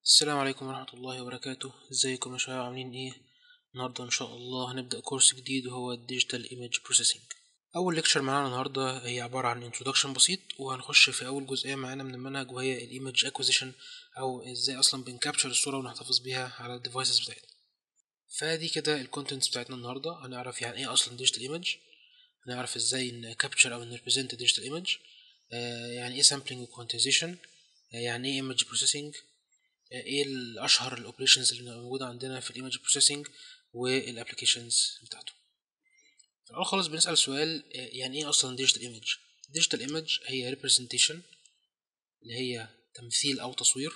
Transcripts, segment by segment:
السلام عليكم ورحمة الله وبركاته ازيكم يا شباب عاملين ايه النهاردة ان شاء الله هنبدأ كورس جديد وهو الديجيتال ايمج بروسيسنج اول ليكشر معانا النهاردة هي عبارة عن انترودكشن بسيط وهنخش في اول جزئية معانا من المنهج وهي الايمج اكوزيشن او ازاي اصلا بنكابتشر الصورة ونحتفظ بيها على الديفايسز بتاعتنا فدي كده الكونتنتس بتاعتنا النهاردة هنعرف يعني ايه اصلا ديجيتال ايمج هنعرف ازاي نكابتشر او نريبريزنت ديجيتال ايمج يعني ايه سامبلينج وكوانتيزيشن يعني ايه ايمج بروسيسنج ايه الاشهر الاوبريشنز اللي موجوده عندنا في الايمج بروسيسنج والابلكيشنز بتاعته في الاول خالص بنسال سؤال يعني ايه اصلا ديجيتال ايمج ديجيتال ايمج هي ريبريزنتيشن اللي هي تمثيل او تصوير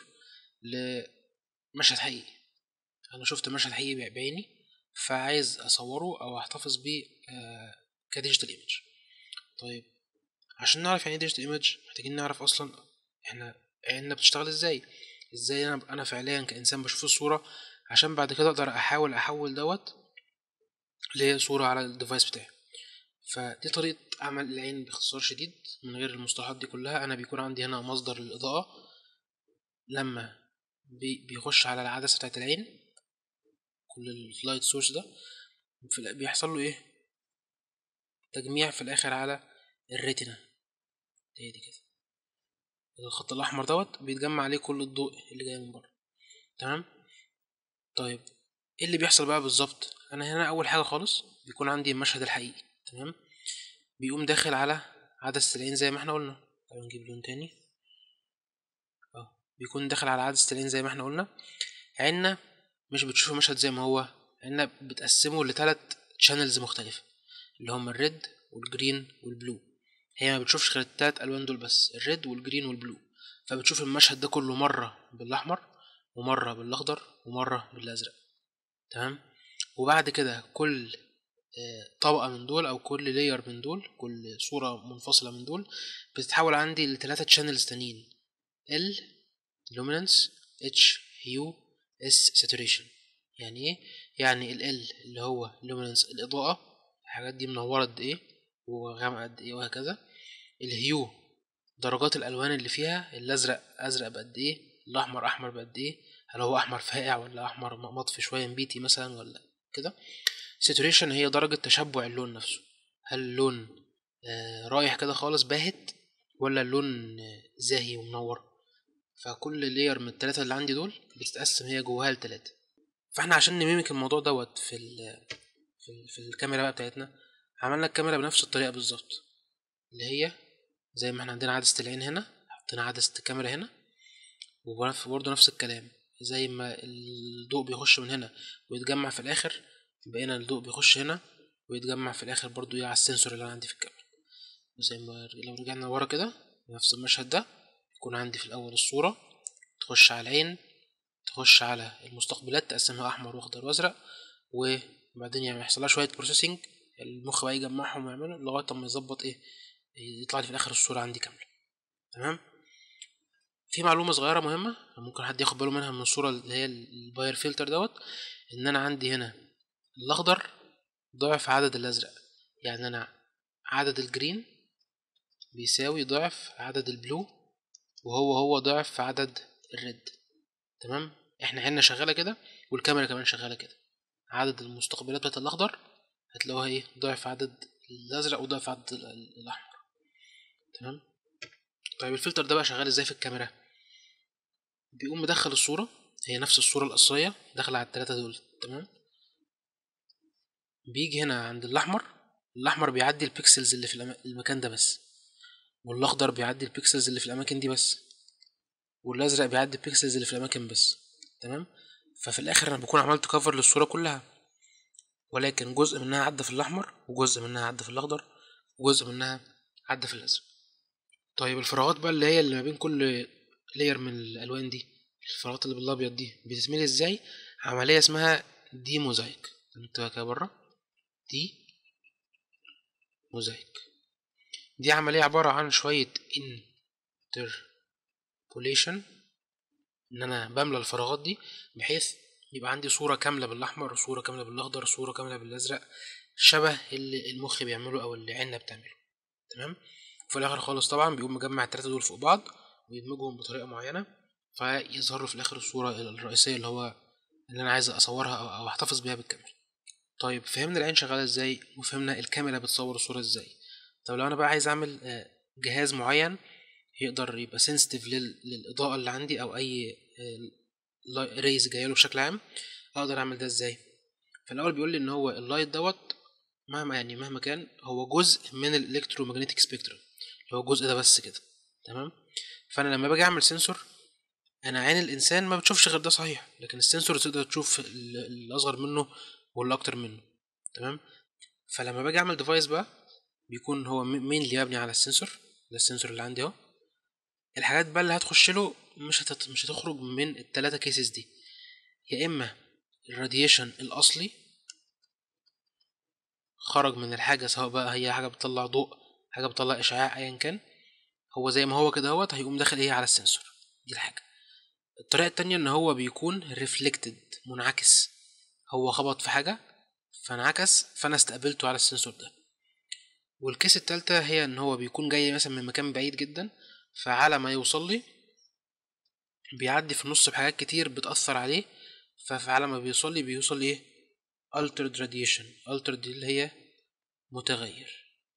لمشهد حقيقي انا شفت مشهد حقيقي بعيني فعايز اصوره او احتفظ بيه كديجيتال ايمج طيب عشان نعرف يعني ايه ديجيتال ايمج محتاجين نعرف اصلا احنا عيننا بتشتغل ازاي ازاي انا انا فعليا كانسان بشوف الصوره عشان بعد كده اقدر احاول احول دوت لصوره على الديفايس بتاعي فدي طريقه عمل العين باختصار شديد من غير المصطلحات دي كلها انا بيكون عندي هنا مصدر للاضاءه لما بي بيخش على العدسه بتاعت العين كل اللايت سورس ده بيحصل له ايه تجميع في الاخر على الريتنا هي دي كده الخط الاحمر دوت بيتجمع عليه كل الضوء اللي جاي من بره تمام طيب ايه اللي بيحصل بقى بالظبط انا هنا اول حاجه خالص بيكون عندي المشهد الحقيقي تمام بيقوم داخل على عدسه العين زي ما احنا قلنا تعالوا نجيب لون تاني اه بيكون داخل على عدسه العين زي ما احنا قلنا عيننا مش بتشوف المشهد زي ما هو عيننا بتقسمه لثلاث شانلز مختلفه اللي هم الريد والجرين والبلو هي ما بتشوفش غير التلات الوان دول بس الريد والجرين والبلو فبتشوف المشهد ده كله مره بالاحمر ومره بالاخضر ومره بالازرق تمام وبعد كده كل طبقه من دول او كل لاير من دول كل صوره منفصله من دول بتتحول عندي لثلاثه تشانلز تانيين ال luminance اتش هيو اس saturation يعني ايه يعني ال ال اللي هو luminance الاضاءه الحاجات دي منوره قد ايه وغامقة قد ايه وهكذا الهيو درجات الالوان اللي فيها الازرق ازرق بقد ايه الاحمر احمر بقد ايه هل هو احمر فاقع ولا احمر مطفي شويه نبيتي مثلا ولا كده ساتوريشن هي درجه تشبع اللون نفسه هل اللون آه رايح كده خالص باهت ولا اللون آه زاهي ومنور فكل لير من التلاتة اللي عندي دول بتتقسم هي جواها لتلاتة فاحنا عشان نميمك الموضوع دوت في ال في, ال في الكاميرا بقى بتاعتنا عملنا الكاميرا بنفس الطريقة بالظبط اللي هي زي ما احنا عندنا عدسة العين هنا حطينا عدسة الكاميرا هنا وبرضه نفس الكلام زي ما الضوء بيخش من هنا ويتجمع في الآخر بقينا الضوء بيخش هنا ويتجمع في الآخر برضه على السنسور اللي أنا عندي في الكاميرا زي ما لو رجعنا ورا كده نفس المشهد ده يكون عندي في الأول الصورة تخش على العين تخش على المستقبلات تقسمها أحمر وأخضر وأزرق وبعدين يعني يحصلها شوية بروسيسنج المخ بقى يجمعهم ويعملوا لغايه اما يظبط ايه يطلع لي في الاخر الصوره عندي كامله تمام في معلومه صغيره مهمه ممكن حد ياخد باله منها من الصوره اللي هي الباير فلتر دوت ان انا عندي هنا الاخضر ضعف عدد الازرق يعني انا عدد الجرين بيساوي ضعف عدد البلو وهو هو ضعف عدد الريد تمام احنا عيننا شغاله كده والكاميرا كمان شغاله كده عدد المستقبلات بتاعت الاخضر هتلاقوها ايه ضعف عدد الازرق وضعف عدد الاحمر تمام طيب الفلتر ده بقى شغال ازاي في الكاميرا بيقوم مدخل الصورة هي نفس الصورة الأصلية داخلة على التلاتة دول تمام بيجي هنا عند الأحمر الأحمر بيعدي البيكسلز اللي في المكان ده بس والأخضر بيعدي البيكسلز اللي في الأماكن دي بس والأزرق بيعدي البيكسلز اللي في الأماكن بس تمام ففي الآخر أنا بكون عملت كفر للصورة كلها ولكن جزء منها عدى في الأحمر وجزء منها عدى في الأخضر وجزء منها عدى في الأزرق طيب الفراغات بقى اللي هي اللي ما بين كل لاير من الألوان دي الفراغات اللي بالأبيض دي بتتملي ازاي عملية اسمها دي موزايك نكتبها كده بره دي موزايك دي عملية عبارة عن شوية interpolation ان انا بملى الفراغات دي بحيث يبقى عندي صورة كاملة بالأحمر وصورة كاملة بالأخضر وصورة كاملة بالأزرق شبه اللي المخ بيعمله أو اللي عيننا بتعمله تمام وفي الآخر خالص طبعا بيقوم مجمع التلاتة دول فوق بعض ويدمجهم بطريقة معينة فيظهر له في الاخر الصوره الرئيسيه اللي هو اللي انا عايز اصورها او, أو احتفظ بيها بالكاميرا طيب فهمنا العين شغاله ازاي وفهمنا الكاميرا بتصور الصوره ازاي طب لو انا بقى عايز اعمل آه، جهاز معين يقدر يبقى سنسيتيف للاضاءه اللي عندي او اي ريز جايه له بشكل عام اقدر اعمل ده ازاي فالاول بيقول لي ان هو اللايت دوت مهما يعني مهما كان هو جزء من الالكترومagnetic سبيكترم اللي هو الجزء ده بس كده تمام فانا لما باجي اعمل سنسور انا عين الانسان ما بتشوفش غير ده صحيح لكن السنسور تقدر تشوف ال- الاصغر منه والاكتر منه تمام فلما باجي اعمل ديفايس بقى بيكون هو مين اللي مبني على السنسور ده السنسور اللي عندي اهو الحاجات بقى اللي هتخش له مش هتت... مش هتخرج من التلاتة كيسز دي يا اما الراديشن الاصلي خرج من الحاجة سواء بقى هي حاجة بتطلع ضوء حاجة بتطلع اشعاع ايا كان هو زي ما هو كده اهوت هيقوم داخل ايه على السنسور دي الحاجة الطريقة التانية ان هو بيكون ريفلكتد منعكس هو خبط في حاجة فانعكس فانا استقبلته على السنسور ده والكيس التالتة هي ان هو بيكون جاي مثلا من مكان بعيد جدا فعلى ما يوصل لي بيعدي في النص بحاجات كتير بتأثر عليه فعلى ما بيوصل لي بيوصل لي altered radiation altered دي اللي هي متغير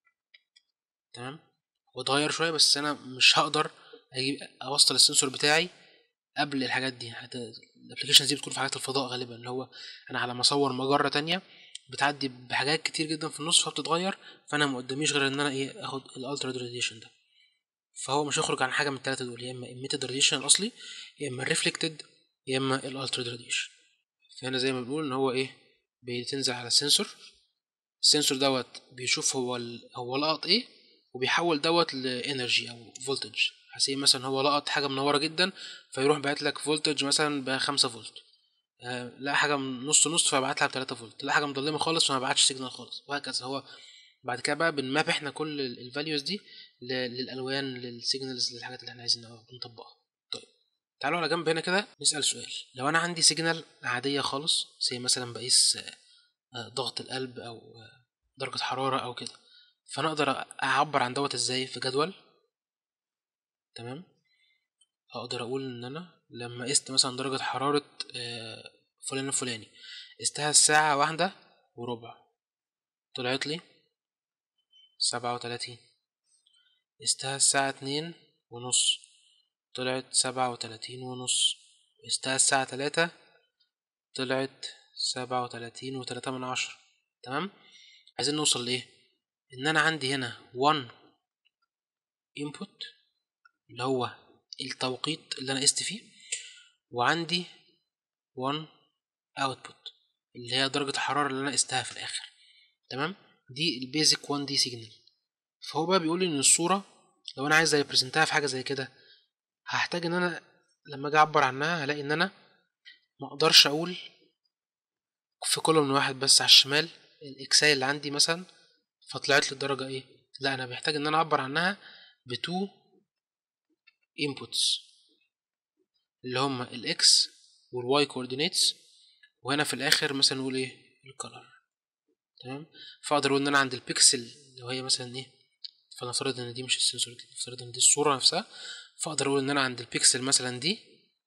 تمام هو اتغير شوية بس انا مش هقدر اجيب اوصل السنسور بتاعي قبل الحاجات دي حتى الابلكيشنز دي بتكون في حاجات الفضاء غالبا اللي هو انا على ما اصور مجرة تانية بتعدي بحاجات كتير جدا في النص فبتتغير فانا مقدميش غير ان انا ايه اخد الالترا راديشن ده فهو مش هيخرج عن حاجه من الثلاثه دول يا اما emitted radiation الاصلي يا اما reflected يا اما الالترا راديشن فهنا زي ما بنقول ان هو ايه بتنزل على السنسور السنسور دوت بيشوف هو ال... هو لقط ايه وبيحول دوت لانرجي او فولتج حسي مثلا هو لقط حاجه منوره جدا فيروح باعت لك فولتج مثلا بخمسة فولت آه لا حاجه من نص نص فبعت لها بتلاتة فولت لا حاجه مظلمه خالص فما بعتش سيجنال خالص وهكذا هو بعد كده بقى بنماب احنا كل الفاليوز دي ل- للالوان للسيجنالز للحاجات اللي احنا عايزين نطبقها طيب تعالوا على جنب هنا كده نسال سؤال لو انا عندي سيجنال عاديه خالص زي مثلا بقيس آه، آه، ضغط القلب او آه، درجه حراره او كده فانا اقدر اعبر عن دوت ازاي في جدول تمام اقدر اقول ان انا لما قست مثلا درجه حراره آه، فلان الفلاني قستها الساعه واحدة وربع طلعت لي سبعة وتلاتين قستها الساعة اتنين ونص طلعت سبعة وتلاتين ونص قستها الساعة تلاتة طلعت سبعة وتلاتين وتلاتة من عشرة تمام عايزين نوصل لإيه إن أنا عندي هنا one input اللي هو التوقيت اللي أنا قست فيه وعندي one output اللي هي درجة الحرارة اللي أنا قستها في الآخر تمام دي البيزك 1 دي سيجنال فهو بقى بيقول لي ان الصوره لو انا عايز اريبريزنتها في حاجه زي كده هحتاج ان انا لما اجي اعبر عنها هلاقي ان انا ما اقدرش اقول في كولوم واحد بس على الشمال الاكساي اللي عندي مثلا فطلعت لي الدرجه ايه لا انا محتاج ان انا اعبر عنها بتو inputs اللي هما الاكس والواي كوردينيتس وهنا في الاخر مثلا نقول ايه الكلر تمام فاقدر اقول ان انا عند البيكسل لو هي مثلا ايه فنفترض ان دي مش السنسور دي نفترض ان دي الصوره نفسها فاقدر اقول ان انا عند البيكسل مثلا دي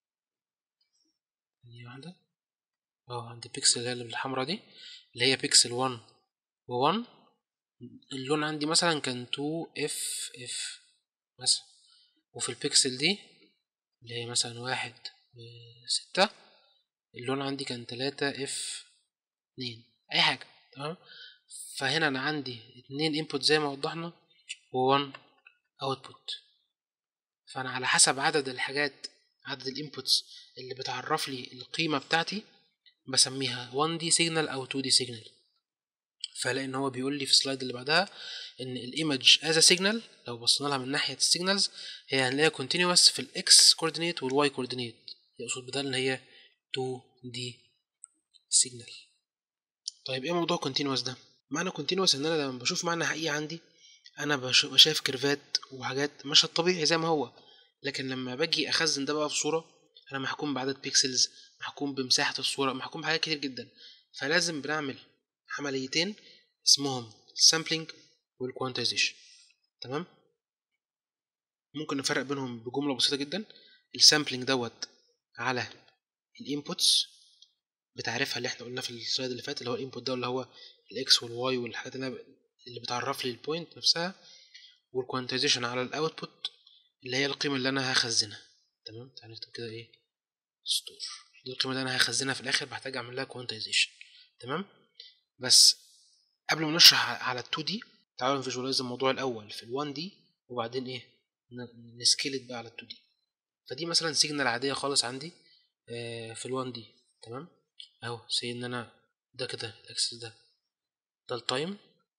دي واحده اه عند البيكسل اللي هي اللي بالحمرا دي اللي هي بيكسل 1 و1 اللون عندي مثلا كان 2 اف اف مثلا وفي البيكسل دي اللي هي مثلا واحد ستة اللون عندي كان تلاتة اف اتنين اي حاجة تمام فهنا انا عندي اتنين انبوت زي ما وضحنا و1 اوتبوت فانا على حسب عدد الحاجات عدد الانبوتس اللي بتعرف لي القيمة بتاعتي بسميها 1 دي سيجنال او 2 دي سيجنال فلاقي ان هو بيقول لي في السلايد اللي بعدها ان الايمج از سيجنال لو بصينا لها من ناحيه السيجنالز هي هنلاقيها كونتينوس في الاكس كوردينيت والواي كوردينيت يقصد بده ان هي 2 دي سيجنال طيب ايه موضوع كونتينوس ده معنى كونتينوس ان انا لما بشوف معنى حقيقي عندي انا بش- شايف كيرفات وحاجات مش الطبيعي زي ما هو لكن لما باجي اخزن ده بقى في صوره انا محكوم بعدد بيكسلز محكوم بمساحه الصوره محكوم بحاجات كتير جدا فلازم بنعمل عمليتين اسمهم السامبلينج والكوانتايزيشن تمام ممكن نفرق بينهم بجمله بسيطه جدا السامبلينج دوت على الانبوتس بتعرفها اللي احنا قلنا في السلايد اللي فات اللي هو الانبوت ده اللي هو الاكس والواي والحاجات اللي, اللي بتعرف لي البوينت نفسها والكوانتايزيشن على الاوتبوت اللي هي القيمه اللي انا هخزنها تمام تعالى نكتب كده ايه ستور دي القيمه اللي انا هخزنها في الاخر بحتاج اعمل لها كوانتايزيشن تمام بس قبل ما نشرح على ال 2 دي تعالوا نفيجواليز الموضوع الاول في ال 1 دي وبعدين ايه نسكيلت بقى على ال 2 دي فدي مثلا سيجنال عاديه خالص عندي في ال 1 دي تمام اهو سي ان انا ده كده الاكسس ده ده التايم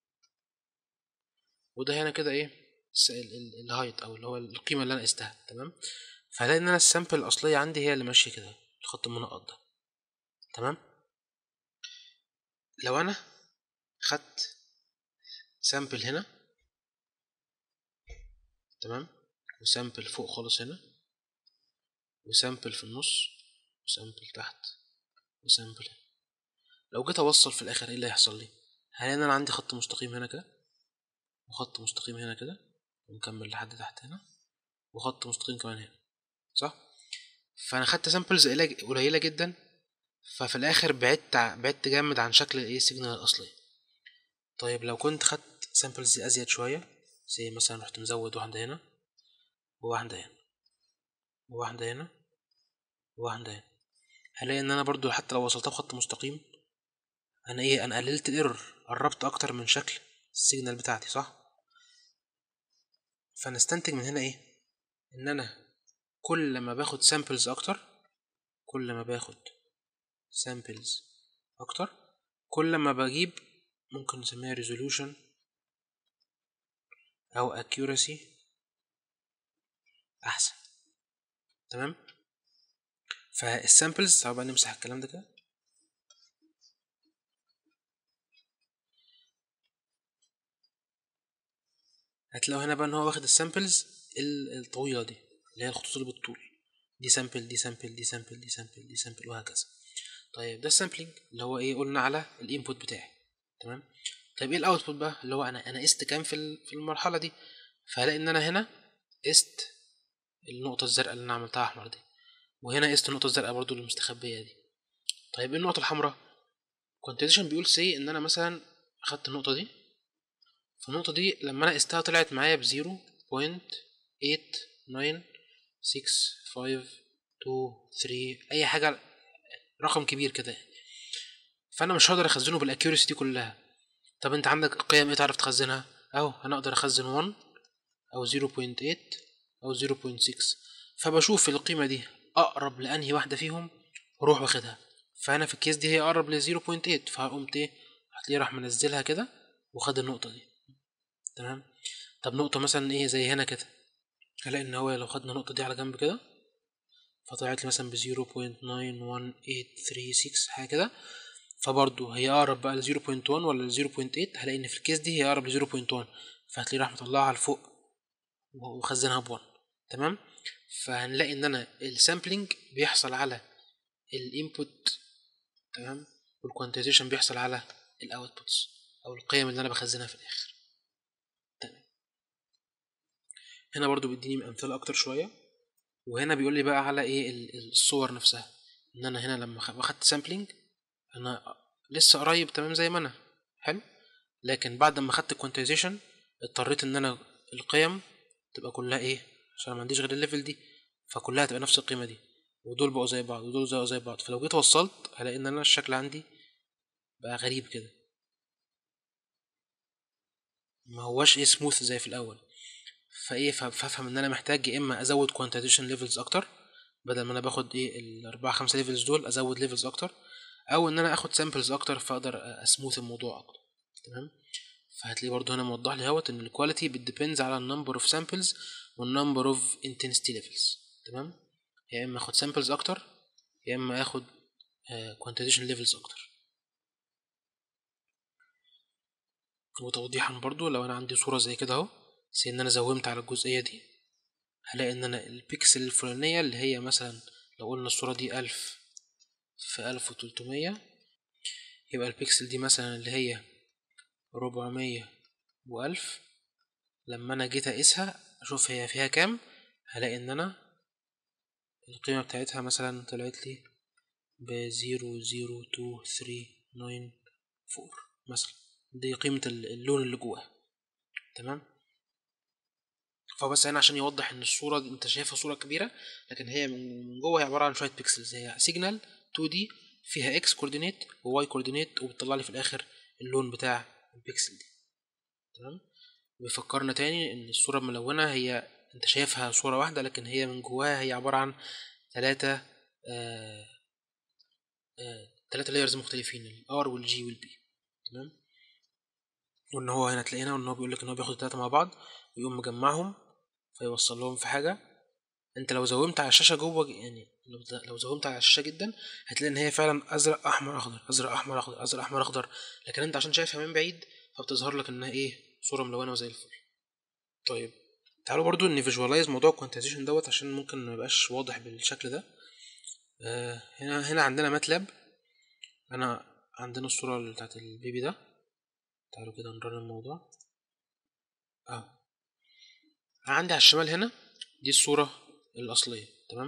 وده هنا كده ايه الهايت او اللي هو القيمه اللي انا قستها تمام فهلاقي ان انا السامبل الاصليه عندي هي اللي ماشيه كده الخط المنقط ده تمام لو انا خدت سامبل هنا تمام وسامبل فوق خالص هنا وسامبل في النص وسامبل تحت وسامبل هنا لو جيت اوصل في الاخر ايه اللي هيحصل لي هلاقي ان انا عندي خط مستقيم هنا كده وخط مستقيم هنا كده ونكمل لحد تحت هنا وخط مستقيم كمان هنا صح فانا خدت سامبلز قليله جدا ففي الاخر بعدت بعدت جامد عن شكل الايه السيجنال الاصلي طيب لو كنت خدت سامبلز ازيد شويه زي مثلا رحت مزود واحده هنا وواحده هنا وواحده هنا وواحده هنا هلاقي ان انا برضو حتى لو وصلتها بخط مستقيم انا ايه انا قللت الايرور قربت اكتر من شكل السيجنال بتاعتي صح فنستنتج من هنا ايه ان انا كل ما باخد سامبلز اكتر كل ما باخد سامبلز اكتر كل ما بجيب ممكن نسميها resolution او accuracy احسن تمام فالسامبلز تعالوا بقى نمسح الكلام ده كده هتلاقوا هنا بقى ان هو واخد السامبلز الطويله دي اللي هي الخطوط اللي بالطول دي سامبل دي سامبل دي سامبل دي سامبل دي سامبل وهكذا طيب ده السامبلينج اللي هو ايه قلنا على الانبوت بتاعي تمام طيب ايه الاوتبوت بقى اللي هو انا انا قست كام في في المرحله دي فهلاقي ان انا هنا قست النقطه الزرقاء اللي انا عملتها احمر دي وهنا قست النقطه الزرقاء برضو اللي مستخبيه دي طيب ايه النقطه الحمراء كونتيشن بيقول سي ان انا مثلا اخدت النقطه دي فالنقطه دي لما انا قستها طلعت معايا بزيرو بوينت ايت ناين سكس فايف تو ثري اي حاجه رقم كبير كده فانا مش هقدر اخزنه بالاكيورسي دي كلها طب انت عندك قيم ايه تعرف تخزنها اهو انا اقدر اخزن 1 او 0.8 او 0.6 فبشوف القيمه دي اقرب لانهي واحده فيهم واروح واخدها فانا في الكيس دي هي اقرب ل 0.8 فقمت ايه هتلاقيه راح منزلها كده وخد النقطه دي تمام طب نقطه مثلا ايه زي هنا كده هلاقي ان هو لو خدنا النقطه دي على جنب كده فطلعت لي مثلا ب 0.91836 حاجه كده فبرضه هي اقرب بقى ل 0.1 ولا ل 0.8 هلاقي ان في الكيس دي هي اقرب ل 0.1 فهتلاقيه راح مطلعها لفوق وخزنها ب 1 تمام فهنلاقي ان انا السامبلينج بيحصل على الانبوت تمام والكوانتيزيشن بيحصل على الاوتبوتس او القيم اللي انا بخزنها في الاخر تمام هنا برضو بيديني امثله اكتر شويه وهنا بيقول لي بقى على ايه الصور نفسها ان انا هنا لما اخدت سامبلينج انا لسه قريب تمام زي ما انا حلو لكن بعد ما اخدت الكوانتيزيشن اضطريت ان انا القيم تبقى كلها ايه عشان ما عنديش غير الليفل دي فكلها تبقى نفس القيمه دي ودول بقوا زي بعض ودول زي زي بعض فلو جيت وصلت هلاقي ان انا الشكل عندي بقى غريب كده ما هواش ايه سموث زي في الاول فايه فافهم ان انا محتاج يا اما ازود كوانتيزيشن ليفلز اكتر بدل ما انا باخد ايه الاربعة خمسة ليفلز دول ازود ليفلز اكتر او ان انا اخد سامبلز اكتر فاقدر اسموث الموضوع اكتر تمام فهتلاقي برضو هنا موضح لي اهوت ان الكواليتي بتديبندز على النمبر اوف سامبلز والنمبر اوف انتنسيتي ليفلز تمام يا اما اخد سامبلز اكتر يا اما اخد كوانتيزيشن ليفلز اكتر وتوضيحا برضو لو انا عندي صورة زي كده اهو زي ان انا زومت على الجزئية دي هلاقي ان انا البيكسل الفلانية اللي هي مثلا لو قلنا الصورة دي الف في الف وتلتمية يبقى البيكسل دي مثلا اللي هي ربعمية والف لما انا جيت اقيسها اشوف هي فيها كام هلاقي ان انا القيمة بتاعتها مثلا طلعت لي بزيرو زيرو تو ثري ناين فور مثلا دي قيمة اللون اللي جواها تمام فبس هنا عشان يوضح ان الصورة دي انت شايفها صورة كبيرة لكن هي من جوه هي عبارة عن شوية بيكسلز هي سيجنال 2 دي فيها اكس كوردينيت وواي كوردينيت وبتطلع لي في الاخر اللون بتاع البيكسل دي تمام ويفكرنا تاني ان الصورة الملونة هي انت شايفها صورة واحدة لكن هي من جواها هي عبارة عن ثلاثة آه آه ثلاثة لايرز مختلفين الار والجي والبي تمام وان هو هنا تلاقينا وان هو بيقول لك ان هو بياخد الثلاثة مع بعض ويقوم مجمعهم فيوصل لهم في حاجة انت لو زومت على الشاشة جوه يعني لو لو زومت على الشاشة جدا هتلاقي ان هي فعلا ازرق احمر اخضر ازرق احمر اخضر ازرق احمر اخضر لكن انت عشان شايفها من بعيد فبتظهر لك انها ايه صورة ملونة وزي الفل طيب تعالوا برضو نفيجوالايز موضوع الكوانتيزيشن دوت عشان ممكن ما يبقاش واضح بالشكل ده آه هنا هنا عندنا ماتلاب انا عندنا الصورة بتاعت البيبي ده تعالوا كده نرن الموضوع اه عندي على الشمال هنا دي الصورة الأصلية تمام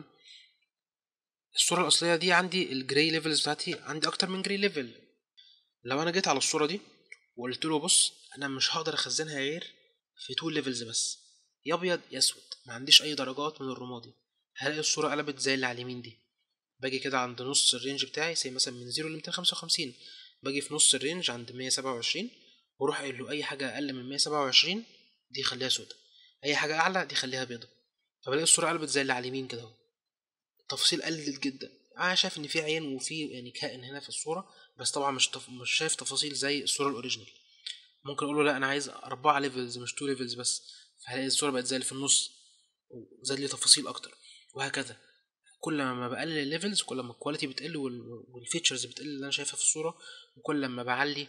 الصورة الأصلية دي عندي الجراي ليفلز بتاعتي عندي أكتر من جراي ليفل لو أنا جيت على الصورة دي وقلت له بص أنا مش هقدر أخزنها غير في تو ليفلز بس يا أبيض يا أسود ما عنديش أي درجات من الرمادي هلاقي الصورة قلبت زي اللي على اليمين دي باجي كده عند نص الرينج بتاعي زي مثلا من زيرو لميتين خمسة وخمسين باجي في نص الرينج عند مية سبعة وعشرين واروح قايل له أي حاجة أقل من مية سبعة وعشرين دي خليها سودا أي حاجة أعلى دي خليها بيضة فبلاقي الصورة قلبت زي اللي على اليمين كده اهو التفاصيل قلت جدا انا شايف ان في عين وفي يعني كائن هنا في الصورة بس طبعا مش تف... مش شايف تفاصيل زي الصورة الاوريجينال ممكن اقول له لا انا عايز اربعة ليفلز مش تو ليفلز بس فهلاقي الصورة بقت زي اللي في النص وزاد لي تفاصيل اكتر وهكذا كل ما بقلل الليفلز كل ما الكواليتي بتقل والفيتشرز بتقل اللي انا شايفها في الصورة وكل ما بعلي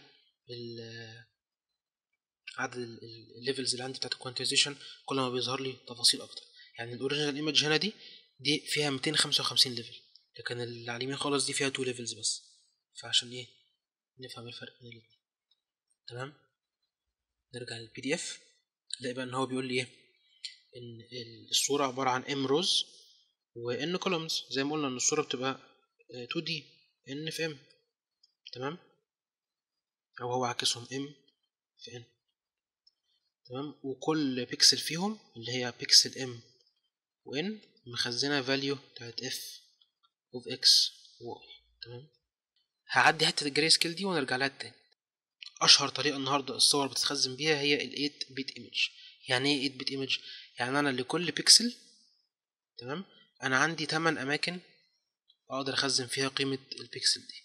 عدد الليفلز اللي عندي بتاعت الكوانتيزيشن كل ما بيظهر لي تفاصيل اكتر يعني الاوريجينال ايمج هنا دي دي فيها 255 ليفل لكن اللي على اليمين خالص دي فيها 2 ليفلز بس فعشان ايه نفهم الفرق بين الاثنين تمام نرجع للبي دي اف نلاقي بقى ان هو بيقول لي ايه ان الصوره عباره عن ام روز وان كولومز زي ما قلنا ان الصوره بتبقى 2 دي ان في ام تمام او هو عكسهم ام في ان تمام وكل بيكسل فيهم اللي هي بيكسل ام وان مخزنه فاليو بتاعت اف اوف اكس واي تمام هعدي حته الجري سكيل دي ونرجع لها تاني اشهر طريقه النهارده الصور بتتخزن بيها هي ال 8 بيت ايمج يعني ايه 8 بيت ايمج يعني انا لكل بيكسل تمام انا عندي 8 اماكن اقدر اخزن فيها قيمه البيكسل دي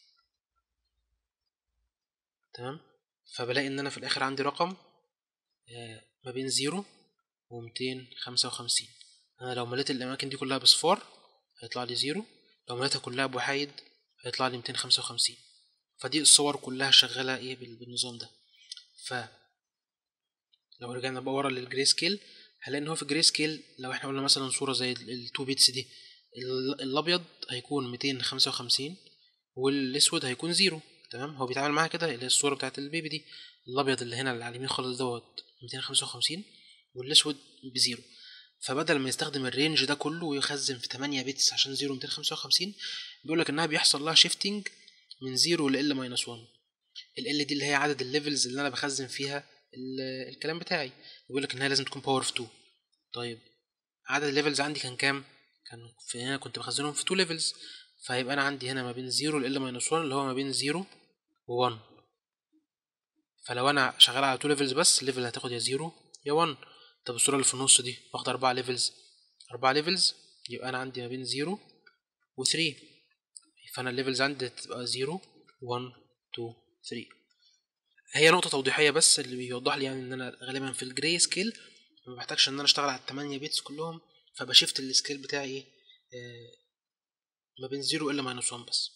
تمام فبلاقي ان انا في الاخر عندي رقم ما بين زيرو وميتين خمسة وخمسين انا لو مليت الاماكن دي كلها بصفار هيطلع لي زيرو لو مليتها كلها بوحايد هيطلع لي ميتين خمسة وخمسين فدي الصور كلها شغالة ايه بالنظام ده ف لو رجعنا بقى ورا للجري سكيل هنلاقي ان هو في جري سكيل لو احنا قلنا مثلا صورة زي التو بيتس دي الابيض هيكون ميتين خمسة وخمسين والاسود هيكون زيرو تمام هو بيتعامل معاها كده اللي هي الصورة بتاعت البيبي دي الابيض اللي هنا اللي على اليمين خالص دوت ميتين خمسة وخمسين والاسود بزيرو فبدل ما يستخدم الرينج ده كله ويخزن في 8 بيتس عشان 0 255 بيقول لك انها بيحصل لها شيفتنج من 0 ل ال ماينس 1 ال ال دي اللي هي عدد الليفلز اللي انا بخزن فيها الكلام بتاعي بيقول لك انها لازم تكون باور في 2 طيب عدد الليفلز عندي كان كام كان في هنا كنت بخزنهم في 2 ليفلز فيبقى انا عندي هنا ما بين 0 ل ال ماينس 1 اللي هو ما بين 0 و 1 فلو انا شغال على 2 ليفلز بس الليفل هتاخد يا 0 يا 1 طب الصورة اللي في النص دي واخدة أربعة ليفلز أربعة ليفلز يبقى أنا عندي ما بين زيرو و 3 فأنا الليفلز عندي تبقى زيرو 1 2 3 هي نقطة توضيحية بس اللي بيوضح لي يعني إن أنا غالبا في الجراي سكيل ما بحتاجش إن أنا أشتغل على التمانية بيتس كلهم فبشيفت السكيل بتاعي إيه آه ما بين زيرو إلا ماينس 1 بس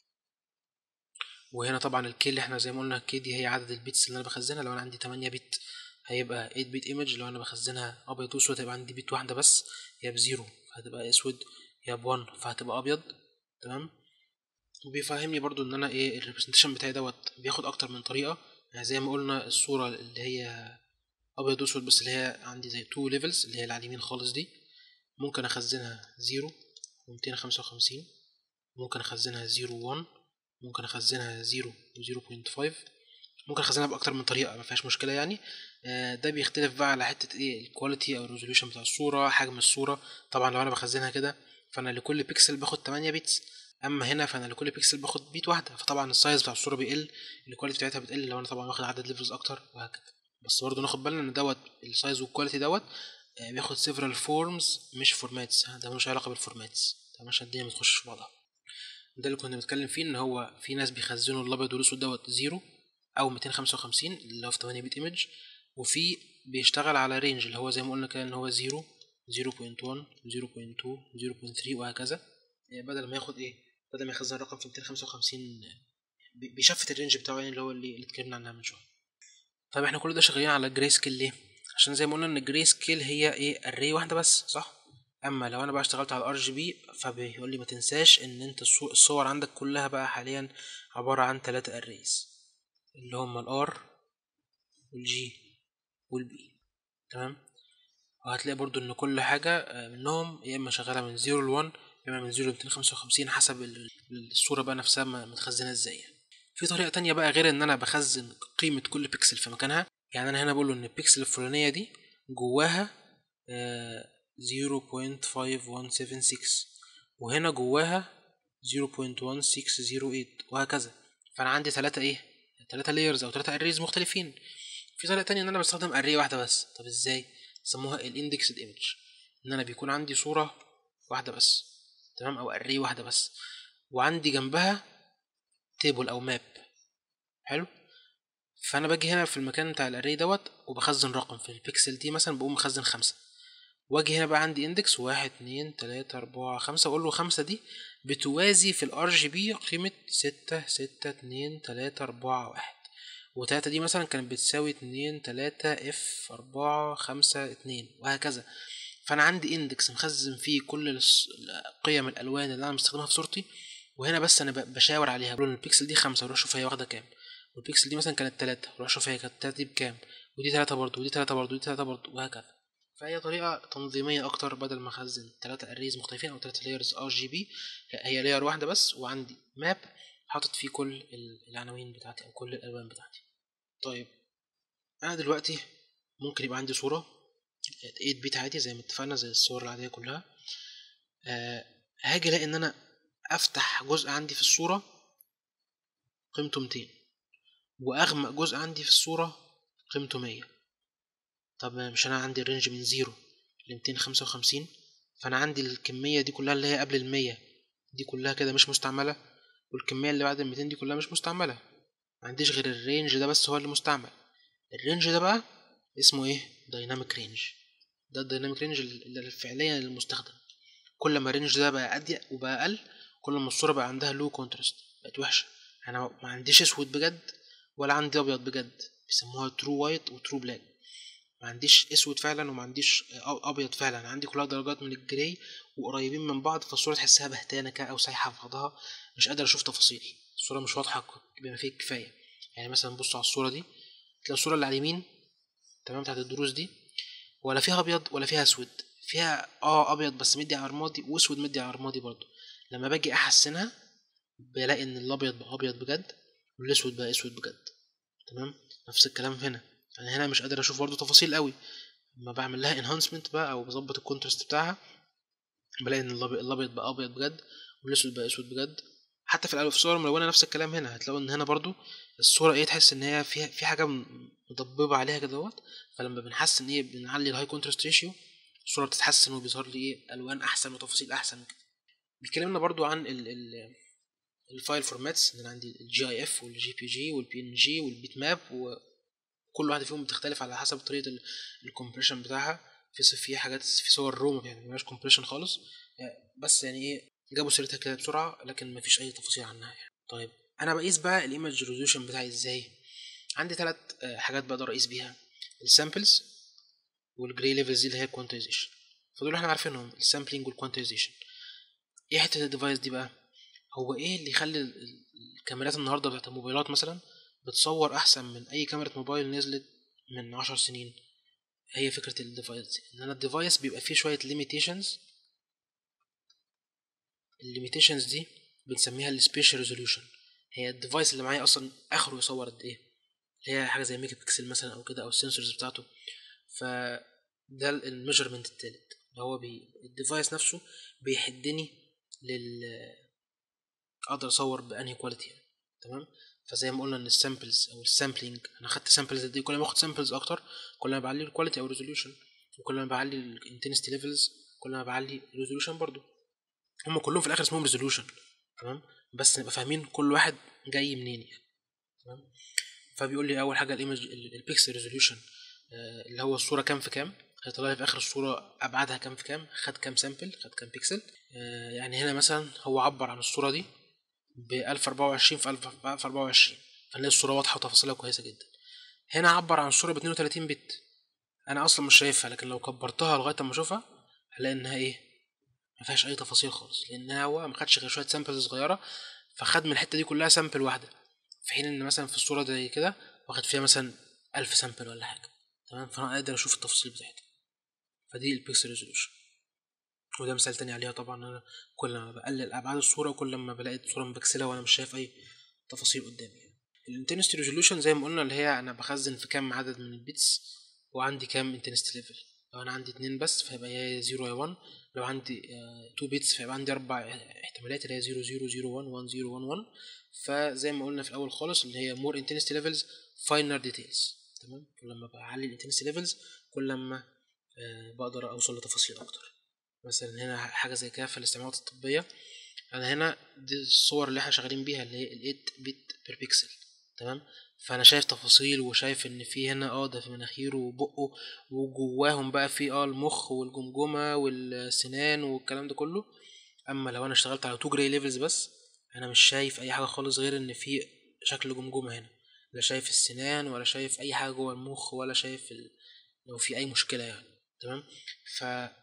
وهنا طبعا الكي اللي احنا زي ما قلنا الكي دي هي عدد البيتس اللي انا بخزنها لو انا عندي 8 بت هيبقى 8 بت ايمج لو انا بخزنها ابيض واسود هيبقى عندي بت واحده بس يا بزيرو فهتبقى اسود يا بوان فهتبقى ابيض تمام وبيفهمني برضو ان انا ايه الريبريزنتيشن بتاعي دوت بياخد اكتر من طريقه يعني زي ما قلنا الصوره اللي هي ابيض واسود بس اللي هي عندي زي تو ليفلز اللي هي اللي على اليمين خالص دي ممكن اخزنها 0 وميتين خمسة وخمسين ممكن اخزنها زيرو وان ممكن اخزنها زيرو وزيرو بوينت فايف ممكن اخزنها باكتر من طريقه ما فيهاش مشكله يعني آه، ده بيختلف بقى على حته ايه الكواليتي او الريزوليوشن بتاع الصوره حجم الصوره طبعا لو انا بخزنها كده فانا لكل بيكسل باخد 8 بيتس اما هنا فانا لكل بيكسل باخد بيت واحده فطبعا السايز بتاع الصوره بيقل الكواليتي بتاعتها بتقل لو انا طبعا واخد عدد ليفلز اكتر وهكذا بس برضه ناخد بالنا ان دوت السايز والكواليتي دوت آه، بياخد several forms مش فورماتس ده ملوش علاقه بالفورماتس تمام عشان الدنيا ما تخشش في بعضها ده اللي كنا بنتكلم فيه ان هو في ناس بيخزنوا الابيض والاسود دوت زيرو او 255 اللي هو في 8 بيت ايمج وفي بيشتغل على رينج اللي هو زي ما قلنا كده ان هو 0 0.1 0.2 0.3 وهكذا يعني بدل ما ياخد ايه بدل ما يخزن الرقم في 255 بي- بيشفت الرينج بتاعه يعني اللي هو اللي اللي اتكلمنا عنها من شويه طيب احنا كل ده شغالين على جراي سكيل ليه عشان زي ما قلنا ان الجراي سكيل هي ايه اري واحده بس صح اما لو انا بقى اشتغلت على الار جي بي فبيقول لي ما تنساش ان انت الصو- الصور عندك كلها بقى حاليا عباره عن ثلاثة اريز اللي هما الار والجي والبي تمام وهتلاقي برضو ان كل حاجة آه، منهم يا اما شغالة من زيرو لون يا اما من زيرو لميتين خمسة وخمسين حسب ال- الصورة بقى نفسها م- متخزنة ازاي في طريقة تانية بقى غير ان انا بخزن قيمة كل بيكسل في مكانها يعني انا هنا بقوله ان البيكسل الفلانية دي جواها زيرو بوينت فايف وان سيفن سكس وهنا جواها زيرو بوينت وان سكس زيرو ايت وهكذا فانا عندي تلاتة ايه تلاتة layers او تلاتة arrays مختلفين في طريقة تانية ان انا بستخدم array واحدة بس طب ازاي سموها الاندكسد ايمج ان انا بيكون عندي صورة واحدة بس تمام او array واحدة بس وعندي جنبها تيبل او ماب حلو فانا باجي هنا في المكان بتاع الاري دوت وبخزن رقم في البيكسل دي مثلا بقوم مخزن خمسة واجي هنا بقى عندي اندكس واحد اتنين تلاتة اربعة خمسة اقول له خمسة دي بتوازي في الار جي بي قيمة ستة ستة اتنين تلاتة اربعة واحد وتلاتة دي مثلا كانت بتساوي اتنين تلاتة اف اربعة خمسة اتنين وهكذا فانا عندي اندكس مخزن فيه كل الص- قيم الالوان اللي انا مستخدمها في صورتي وهنا بس انا ب- بشاور عليها بقول إن البيكسل دي خمسة وروح شوف هي واخدة كام والبيكسل دي مثلا كانت تلاتة وروح شوف هي كانت تلاتة دي بكام ودي تلاتة برضه ودي تلاتة برضه ودي تلاتة برضه وهكذا فهي طريقة تنظيمية أكتر بدل ما أخزن تلاتة أريز مختلفين أو تلاتة لايرز ار جي بي هي لاير واحدة بس وعندي ماب حاطط فيه كل ال- العناوين بتاعتي أو كل الألوان بتاعتي طيب أنا دلوقتي ممكن يبقى عندي صورة 8 بيت عادي زي ما اتفقنا زي الصور العادية كلها آه هاجي الاقي ان انا افتح جزء عندي في الصورة قيمته 200 واغمق جزء عندي في الصورة قيمته 100 طب مش انا عندي الرينج من 0 ل 255 فانا عندي الكمية دي كلها اللي هي قبل ال 100 دي كلها كده مش مستعملة والكمية اللي بعد ال 200 دي كلها مش مستعملة ما عنديش غير الرينج ده بس هو اللي مستعمل الرينج ده بقى اسمه ايه دايناميك رينج ده الدايناميك رينج اللي فعليا المستخدم كل ما الرينج ده بقى اضيق وبقى اقل كل ما الصوره بقى عندها لو كونتراست بقت وحشه انا ما عنديش اسود بجد ولا عندي ابيض بجد بيسموها ترو وايت وترو بلاك ما عنديش اسود فعلا وما عنديش أ- ابيض فعلا عندي كلها درجات من الجراي وقريبين من بعض فالصوره تحسها بهتانه كده او سايحه في بعضها مش قادر اشوف تفاصيل الصوره مش واضحه بما فيه الكفايه يعني مثلا بص على الصوره دي تلاقي الصوره اللي على اليمين تمام بتاعت الدروس دي ولا فيها ابيض ولا فيها اسود فيها اه ابيض بس مدي على رمادي واسود مدي على رمادي برضه لما باجي احسنها بلاقي ان الابيض بقى ابيض بجد والاسود بقى اسود بجد تمام نفس الكلام هنا انا هنا مش قادر اشوف برضه تفاصيل قوي لما بعمل لها انهانسمنت بقى او بظبط الكونتراست بتاعها بلاقي ان الابيض الأبيض بقى ابيض بجد والاسود بقى اسود بجد حتى في الألف- في الصور الملونه نفس الكلام هنا هتلاقوا ان هنا برضو الصوره ايه تحس ان هي فيها في حاجه م- مضببه عليها كده دوت فلما بنحسن ايه بنعلي الهاي كونتراست ريشيو الصوره بتتحسن وبيظهر لي ايه الوان احسن وتفاصيل احسن كده بيتكلمنا برضو عن ال ال الفايل فورماتس ان انا عندي الجي اي اف والجي بي جي والبي ان جي والبيت ماب وكل واحده فيهم بتختلف على حسب طريقه الكومبريشن بتاعها في ص- في حاجات في صور روم يعني مفيهاش كومبريشن خالص آه، بس يعني ايه جابوا سيرتها كده بسرعه لكن مفيش اي تفاصيل عنها يعني طيب انا بقيس بقى الايمج ريزولوشن بتاعي ازاي عندي ثلاث حاجات بقدر اقيس بيها السامبلز والجراي ليفلز دي اللي هي الكوانتايزيشن فدول احنا عارفينهم السامبلينج والكوانتايزيشن ايه حته الديفايس دي بقى هو ايه اللي يخلي ال- ال- الكاميرات النهارده بتاعت الموبايلات مثلا بتصور احسن من اي كاميرا موبايل نزلت من عشر سنين هي فكره الديفايس دي ان انا الديفايس بيبقى فيه شويه ليميتيشنز الليميتيشنز دي بنسميها السبيشال ريزوليوشن هي الديفايس اللي معايا اصلا اخره يصور قد ايه اللي هي حاجه زي ميجا بيكسل مثلا او كده او السنسورز بتاعته ف ده الميجرمنت التالت اللي هو بي الديفايس نفسه بيحدني لل اقدر اصور بانهي كواليتي يعني. تمام فزي ما قلنا ان السامبلز او السامبلينج انا خدت سامبلز دي كل ما اخد سامبلز اكتر كل ما بعلي الكواليتي او الريزوليوشن وكل ما بعلي الانتنستي ليفلز كل ما بعلي الريزوليوشن برضو هم كلهم في الاخر اسمهم ريزوليوشن تمام بس نبقى فاهمين كل واحد جاي منين يعني تمام فبيقول لي اول حاجه الايمج البيكسل ريزوليوشن اللي هو الصوره كام في كام هيطلع لي في اخر الصوره ابعادها كام في كام خد كام سامبل خد كام بيكسل آه يعني هنا مثلا هو عبر عن الصوره دي ب 1024 في 1024 فنلاقي الصوره واضحه وتفاصيلها كويسه جدا هنا عبر عن الصوره ب 32 بت انا اصلا مش شايفها لكن لو كبرتها لغايه اما اشوفها هلاقي انها ايه ما فيهاش اي تفاصيل خالص لان هو ما خدش غير شويه سامبلز صغيره فخد من الحته دي كلها سامبل واحده في حين ان مثلا في الصوره زي كده واخد فيها مثلا 1000 سامبل ولا حاجه تمام فانا قادر اشوف التفاصيل بتاعتها فدي البيكسل ريزولوشن وده مثال تاني عليها طبعا انا كل ما بقلل ابعاد الصوره كل ما بلاقي الصوره مبكسله وانا مش شايف اي تفاصيل قدامي يعني. الانتنستي ريزولوشن زي ما قلنا اللي هي انا بخزن في كام عدد من البيتس وعندي كام انتنستي ليفل لو انا عندي اتنين بس فيبقى يا 0 يا 1 لو عندي 2 بيتس فيبقى عندي اربع احتمالات اللي هي 0 0 0 1 1 0 1 1 فزي ما قلنا في الاول خالص اللي هي مور انتنستي ليفلز فاينر ديتيلز تمام كل ما بعلي الانتنستي ليفلز كل ما أه بقدر اوصل لتفاصيل اكتر مثلا هنا حاجه زي كده في الاستعمالات الطبيه انا هنا دي الصور اللي احنا شغالين بيها اللي هي ال 8 بت بير بيكسل تمام فانا شايف تفاصيل وشايف ان في هنا اه ده في مناخيره وبقه وجواهم بقى في اه المخ والجمجمه والسنان والكلام ده كله اما لو انا اشتغلت على تو جراي ليفلز بس انا مش شايف اي حاجه خالص غير ان في شكل جمجمه هنا لا شايف السنان ولا شايف اي حاجه جوه المخ ولا شايف ال... لو في اي مشكله يعني تمام ف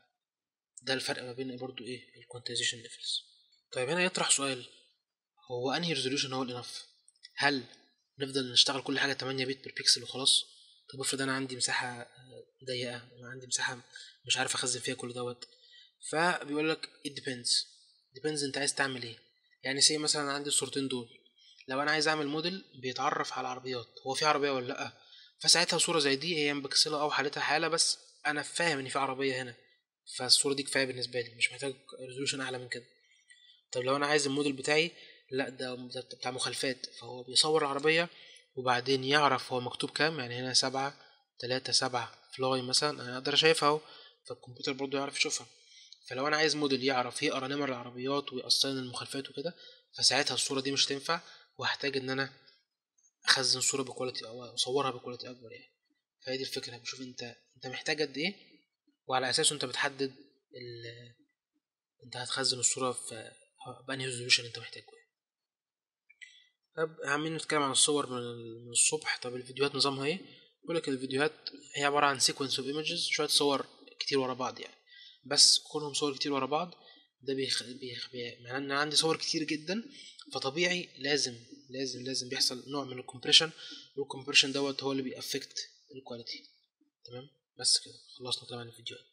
ده الفرق ما بين برضو ايه الكوانتايزيشن ليفلز طيب هنا يطرح سؤال هو انهي ريزوليوشن هو الانف هل نفضل نشتغل كل حاجه 8 بت بير بيكسل وخلاص طب افرض انا عندي مساحه ضيقه انا عندي مساحه مش عارف اخزن فيها كل دوت فبيقول لك it depends depends انت عايز تعمل ايه يعني سي مثلا عندي الصورتين دول لو انا عايز اعمل موديل بيتعرف على العربيات هو في عربيه ولا لا فساعتها صوره زي دي هي مبكسله او حالتها حاله بس انا فاهم ان في عربيه هنا فالصوره دي كفايه بالنسبه لي مش محتاج ريزولوشن اعلى من كده طب لو انا عايز الموديل بتاعي لا ده بتاع مخالفات فهو بيصور العربيه وبعدين يعرف هو مكتوب كام يعني هنا سبعة تلاتة سبعة فلاي مثلا انا اقدر اشايفها اهو فالكمبيوتر برضو يعرف يشوفها فلو انا عايز موديل يعرف يقرا نمر العربيات ويقصين المخالفات وكده فساعتها الصوره دي مش تنفع وهحتاج ان انا اخزن صوره بكواليتي او اصورها بكواليتي اكبر يعني فهي دي الفكره بشوف انت انت محتاج قد ايه وعلى اساسه انت بتحدد ال انت هتخزن الصوره في بانهي ريزولوشن انت محتاجه طب عمالين نتكلم عن الصور من الصبح طب الفيديوهات نظامها ايه بيقول لك الفيديوهات هي عباره عن سيكونس اوف ايمجز شويه صور كتير ورا بعض يعني بس كلهم صور كتير ورا بعض ده بيخ... بيخ... بيخ... معناه ان عندي صور كتير جدا فطبيعي لازم لازم لازم بيحصل نوع من الكومبريشن والكومبريشن دوت هو اللي بيأفكت الكواليتي تمام بس كده خلصنا كلام عن الفيديوهات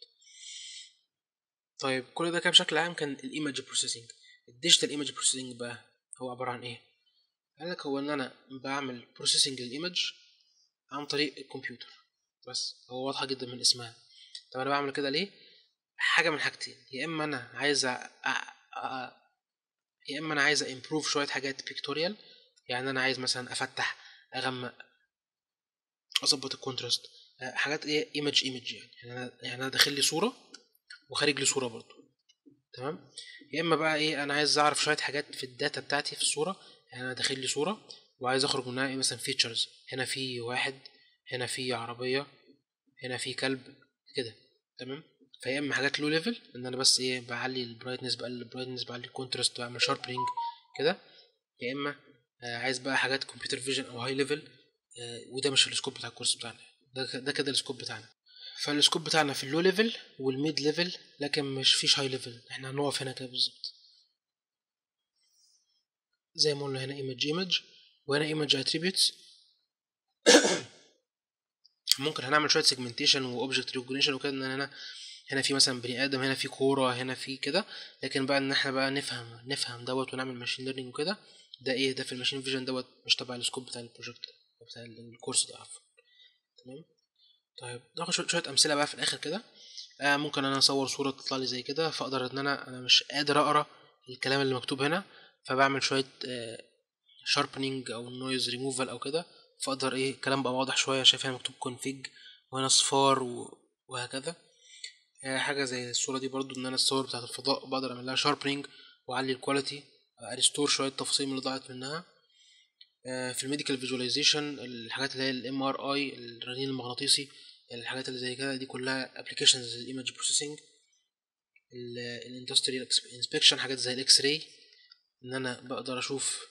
طيب كل ده كان بشكل عام كان الايمج بروسيسنج الديجيتال ايمج بروسيسنج بقى هو عباره عن ايه قال لك هو ان انا بعمل بروسيسنج للايمج عن طريق الكمبيوتر بس هو واضحه جدا من اسمها طب انا بعمل كده ليه حاجه من حاجتين يا اما انا عايز أ... أ... يا اما انا عايز امبروف شويه حاجات بيكتوريال يعني انا عايز مثلا افتح اغمق اظبط الكونتراست حاجات ايه ايمج ايمج يعني يعني انا يعني انا داخل لي صوره وخارج لي صوره برضو تمام يا اما بقى ايه انا عايز اعرف شويه حاجات في الداتا بتاعتي في الصوره يعني انا داخل لي صوره وعايز اخرج منها ايه مثلا فيتشرز هنا في واحد هنا في عربيه هنا في كلب كده تمام فيا اما حاجات لو ليفل ان انا بس ايه بعلي البرايتنس بقلل البرايتنس بعلي الكونتراست بعمل شاربنج كده يا اما آه عايز بقى حاجات كمبيوتر فيجن او هاي ليفل آه وده مش السكوب بتاع الكورس بتاعنا ده ده كده السكوب بتاعنا فالسكوب بتاعنا في اللو ليفل والميد ليفل لكن مش فيش هاي ليفل احنا هنقف هنا كده بالظبط زي ما قلنا هنا ايمج ايمج وهنا ايمج اتريبيوتس ممكن هنعمل شويه سيجمنتيشن واوبجكت ريكوجنيشن وكده ان انا هنا في مثلا بني ادم هنا في كوره هنا في كده لكن بقى ان احنا بقى نفهم نفهم دوت ونعمل ماشين ليرنينج وكده ده ايه ده في الماشين فيجن دوت مش تبع السكوب بتاع البروجكت بتاع الكورس ده عفوا تمام طيب ناخد شويه امثله بقى في الاخر كده آه ممكن انا اصور صوره تطلع لي زي كده فاقدر ان انا انا مش قادر اقرا الكلام اللي مكتوب هنا فبعمل شويه آه شاربنينج او نويز ريموفال او كده فاقدر ايه الكلام بقى واضح شويه شايف هنا مكتوب كونفيج وهنا صفار وهكذا آه حاجه زي الصوره دي برضو ان انا الصور بتاعه الفضاء بقدر اعمل لها شاربنينج واعلي الكواليتي اريستور شويه تفاصيل من اللي ضاعت منها في الميديكال فيجواليزيشن الحاجات اللي هي الام ار اي الرنين المغناطيسي الحاجات اللي زي كده دي كلها ابلكيشنز للايمج بروسيسنج الاندستريال انسبكشن حاجات زي الاكس راي ان انا بقدر اشوف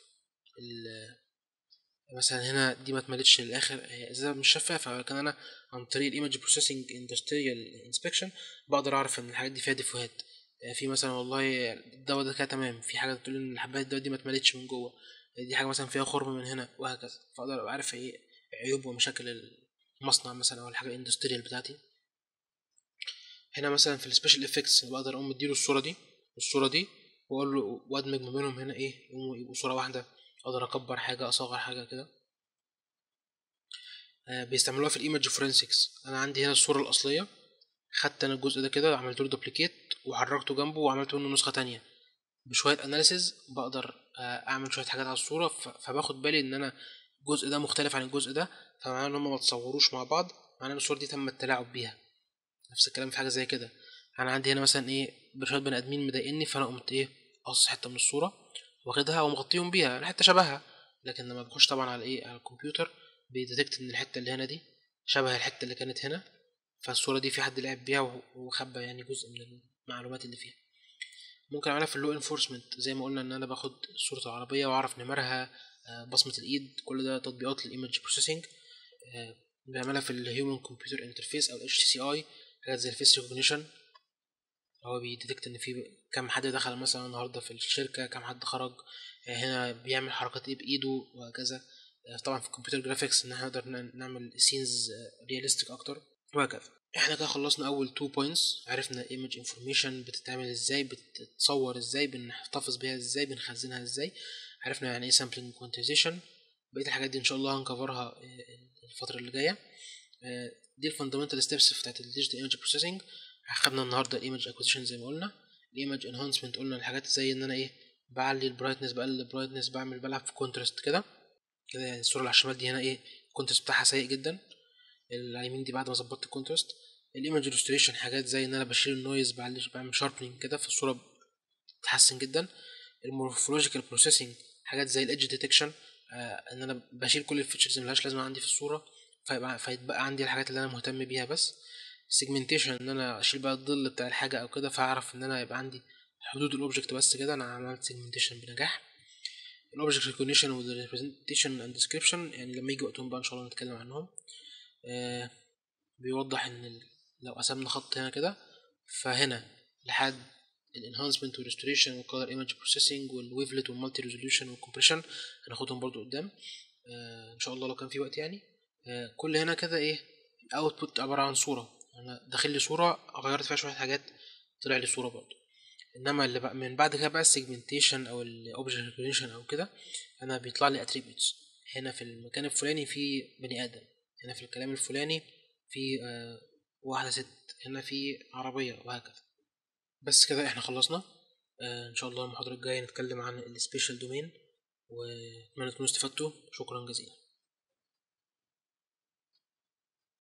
مثلا هنا دي ما اتملتش للاخر هي ازازه مش شفافه لكن انا عن طريق الايمج بروسيسنج اندستريال انسبكشن بقدر اعرف ان الحاجات دي فيها ديفوهات في مثلا والله الدواء ده كده تمام في حاجه بتقول ان حبايه الدواء دي ما اتملتش من جوه دي حاجه مثلا فيها خرم من هنا وهكذا فاقدر ابقى عارف ايه عيوب ومشاكل المصنع مثلا او الحاجه الاندستريال بتاعتي هنا مثلا في السبيشال افكتس بقدر اقوم مديله الصوره دي والصوره دي واقول له وادمج ما بينهم هنا ايه يبقوا صوره واحده اقدر اكبر حاجه اصغر حاجه كده آه بيستعملوها في الايمج فورنسكس انا عندي هنا الصوره الاصليه خدت انا الجزء ده كده عملت له دوبليكيت وحركته جنبه وعملت منه نسخه تانية بشويه اناليسز بقدر اعمل شويه حاجات على الصوره فباخد بالي ان انا الجزء ده مختلف عن الجزء ده فمعناه ان هم ما تصوروش مع بعض معناه ان الصوره دي تم التلاعب بيها نفس الكلام في حاجه زي كده انا عندي هنا مثلا ايه شويه بني ادمين مضايقني فانا قمت ايه قص حته من الصوره واخدها ومغطيهم بيها حته شبهها لكن لما بخش طبعا على ايه على الكمبيوتر بيديتكت ان الحته اللي هنا دي شبه الحته اللي كانت هنا فالصوره دي في حد لعب بيها وخبى يعني جزء من المعلومات اللي فيها ممكن اعملها في اللو انفورسمنت زي ما قلنا ان انا باخد صوره العربيه واعرف نمرها بصمه الايد كل ده تطبيقات للايمج بروسيسنج بعملها في الهيومن كمبيوتر انترفيس او الاتش سي اي حاجات زي الفيس ريكوجنيشن هو بيديتكت ان في كام حد دخل مثلا النهارده في الشركه كام حد خرج هنا بيعمل حركات ايه بايده وهكذا طبعا في الكمبيوتر جرافيكس ان احنا نقدر نعمل سينز رياليستيك اكتر وهكذا احنا كده خلصنا اول تو بوينتس عرفنا ايمج انفورميشن بتتعمل ازاي بتتصور ازاي بنحتفظ بيها ازاي بنخزنها ازاي عرفنا يعني ايه سامبلنج كوانتيزيشن بقيه الحاجات دي ان شاء الله هنكفرها الفتره اللي جايه دي الفاندامنتال ستيبس بتاعت الديجيتال ايمج بروسيسنج خدنا النهارده الايمج اكوزيشن زي ما قلنا الايمج انهانسمنت قلنا الحاجات زي ان انا ايه بعلي البرايتنس بقلل البرايتنس بعمل بلعب في كونتراست كده كده يعني الصوره اللي على الشمال دي هنا ايه الكونتراست بتاعها سيء جدا اللي على اليمين دي بعد ما ظبطت الكونتراست الايمج ريستوريشن حاجات زي ان انا بشيل النويز بعلي بعمل شاربنينج كده في الصوره بتتحسن جدا المورفولوجيكال بروسيسنج حاجات زي الايدج ديتكشن آه ان انا بشيل كل الفيتشرز اللي ملهاش لازمه عندي في الصوره فيبقى فيتبقى عندي الحاجات اللي انا مهتم بيها بس سيجمنتيشن ان انا اشيل بقى الظل بتاع الحاجه او كده فاعرف ان انا يبقى عندي حدود الاوبجكت بس كده انا عملت سيجمنتيشن بنجاح الاوبجكت ريكوجنيشن والريبريزنتيشن اند ديسكريبشن يعني لما يجي وقتهم بقى ان شاء الله نتكلم عنهم آه بيوضح ان لو قسمنا خط هنا كده فهنا لحد الانهانسمنت والريستوريشن والكولر ايمج بروسيسنج والويفلت والمالتي ريزوليوشن والكومبريشن هناخدهم برضو قدام آه ان شاء الله لو كان في وقت يعني آه كل هنا كده ايه الاوتبوت عباره عن صوره انا داخل لي صوره غيرت فيها شويه حاجات طلع لي صوره برضو انما اللي بقى من بعد كده بقى السيجمنتيشن او الاوبجكت ريكوجنيشن او كده انا بيطلع لي اتريبيوتس هنا في المكان الفلاني في بني ادم هنا في الكلام الفلاني في آه واحده ست هنا في عربيه وهكذا بس كده احنا خلصنا آه ان شاء الله المحاضره الجايه نتكلم عن السبيشال دومين واتمنى تكونوا استفدتوا شكرا جزيلا